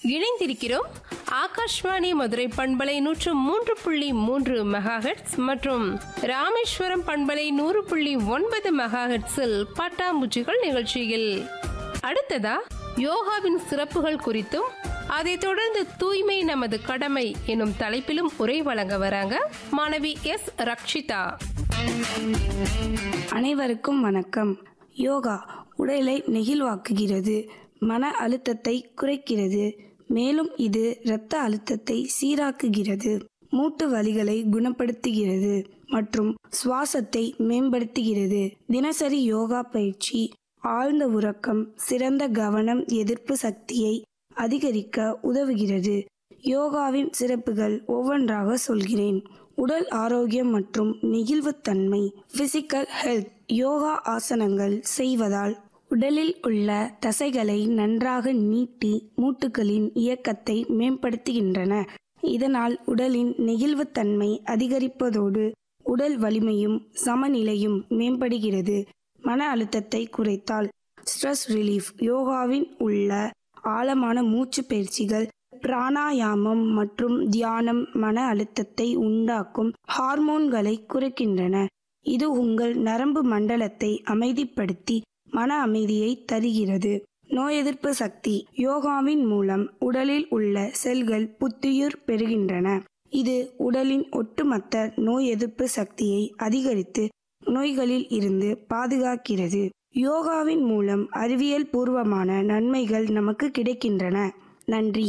இணைந்திருக்கிறோம் ஆகாஷ்வாணி மதுரை பண்பலை நூற்று மூன்று புள்ளி மூன்று மெகாஹெட்ஸ் மற்றும் ராமேஸ்வரம் பண்பலை நூறு புள்ளி ஒன்பது மெகாஹெட்ஸில் பட்டாம்பூச்சிகள் நிகழ்ச்சியில் அடுத்ததா யோகாவின் சிறப்புகள் குறித்தும் அதைத் தொடர்ந்து தூய்மை நமது கடமை எனும் தலைப்பிலும் உரை வழங்க வராங்க மாணவி எஸ் ரக்ஷிதா அனைவருக்கும் வணக்கம் யோகா உடலை நெகிழ்வாக்குகிறது மன அழுத்தத்தை குறைக்கிறது மேலும் இது இரத்த அழுத்தத்தை சீராக்குகிறது மூட்டு வலிகளை குணப்படுத்துகிறது மற்றும் சுவாசத்தை மேம்படுத்துகிறது தினசரி யோகா பயிற்சி ஆழ்ந்த உறக்கம் சிறந்த கவனம் எதிர்ப்பு சக்தியை அதிகரிக்க உதவுகிறது யோகாவின் சிறப்புகள் ஒவ்வொன்றாக சொல்கிறேன் உடல் ஆரோக்கியம் மற்றும் நெகிழ்வுத்தன்மை பிசிக்கல் ஹெல்த் யோகா ஆசனங்கள் செய்வதால் உடலில் உள்ள தசைகளை நன்றாக நீட்டி மூட்டுகளின் இயக்கத்தை மேம்படுத்துகின்றன இதனால் உடலின் நெகிழ்வுத்தன்மை அதிகரிப்பதோடு உடல் வலிமையும் சமநிலையும் மேம்படுகிறது மன அழுத்தத்தை குறைத்தால் ஸ்ட்ரெஸ் ரிலீஃப் யோகாவின் உள்ள ஆழமான மூச்சு பயிற்சிகள் பிராணாயாமம் மற்றும் தியானம் மன அழுத்தத்தை உண்டாக்கும் ஹார்மோன்களை குறைக்கின்றன இது உங்கள் நரம்பு மண்டலத்தை அமைதிப்படுத்தி மன அமைதியை தருகிறது நோய் எதிர்ப்பு சக்தி யோகாவின் மூலம் உடலில் உள்ள செல்கள் புத்துயிர் பெறுகின்றன இது உடலின் ஒட்டுமொத்த நோய் எதிர்ப்பு சக்தியை அதிகரித்து நோய்களில் இருந்து பாதுகாக்கிறது யோகாவின் மூலம் அறிவியல் பூர்வமான நன்மைகள் நமக்கு கிடைக்கின்றன நன்றி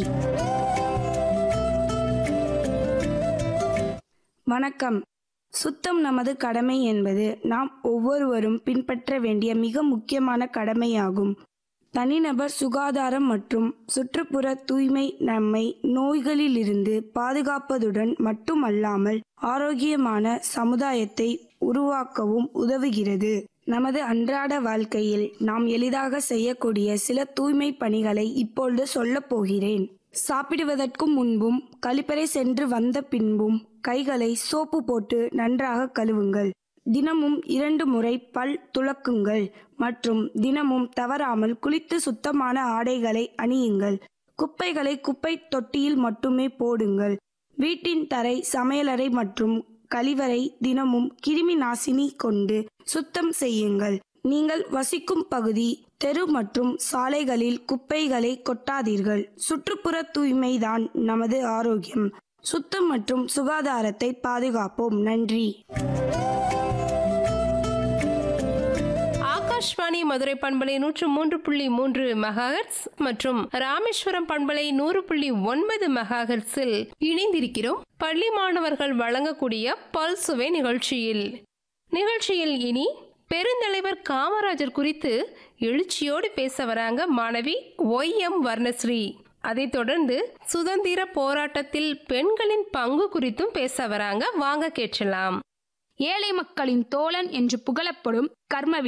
வணக்கம் சுத்தம் நமது கடமை என்பது நாம் ஒவ்வொருவரும் பின்பற்ற வேண்டிய மிக முக்கியமான கடமையாகும் தனிநபர் சுகாதாரம் மற்றும் சுற்றுப்புற தூய்மை நம்மை நோய்களிலிருந்து பாதுகாப்பதுடன் மட்டுமல்லாமல் ஆரோக்கியமான சமுதாயத்தை உருவாக்கவும் உதவுகிறது நமது அன்றாட வாழ்க்கையில் நாம் எளிதாக செய்யக்கூடிய சில தூய்மை பணிகளை இப்பொழுது சொல்லப் போகிறேன் சாப்பிடுவதற்கும் முன்பும் கழிப்பறை சென்று வந்த பின்பும் கைகளை சோப்பு போட்டு நன்றாக கழுவுங்கள் தினமும் இரண்டு முறை பல் துலக்குங்கள் மற்றும் தினமும் தவறாமல் குளித்து சுத்தமான ஆடைகளை அணியுங்கள் குப்பைகளை குப்பை தொட்டியில் மட்டுமே போடுங்கள் வீட்டின் தரை சமையலறை மற்றும் கழிவறை தினமும் கிருமி நாசினி கொண்டு சுத்தம் செய்யுங்கள் நீங்கள் வசிக்கும் பகுதி தெரு மற்றும் சாலைகளில் குப்பைகளை கொட்டாதீர்கள் சுற்றுப்புற தூய்மைதான் நமது ஆரோக்கியம் சுத்தம் மற்றும் சுகாதாரத்தை பாதுகாப்போம் நன்றி ஆகாஷ்வாணி மதுரை பண்பலை நூற்று மூன்று புள்ளி மூன்று மெகாஹெட்ஸ் மற்றும் ராமேஸ்வரம் பண்பலை நூறு புள்ளி ஒன்பது மெகாஹெட்ஸில் இணைந்திருக்கிறோம் பள்ளி மாணவர்கள் வழங்கக்கூடிய பல்சுவை நிகழ்ச்சியில் நிகழ்ச்சியில் இனி பெருந்தலைவர் காமராஜர் குறித்து எழுச்சியோடு பேச வராங்க மாணவி ஒய் எம் வர்ணஸ்ரீ அதைத் தொடர்ந்து சுதந்திர போராட்டத்தில் பெண்களின் பங்கு குறித்தும் பேச வராங்க வாங்க கேட்கலாம் ஏழை மக்களின் தோழன் என்று புகழப்படும் கர்ம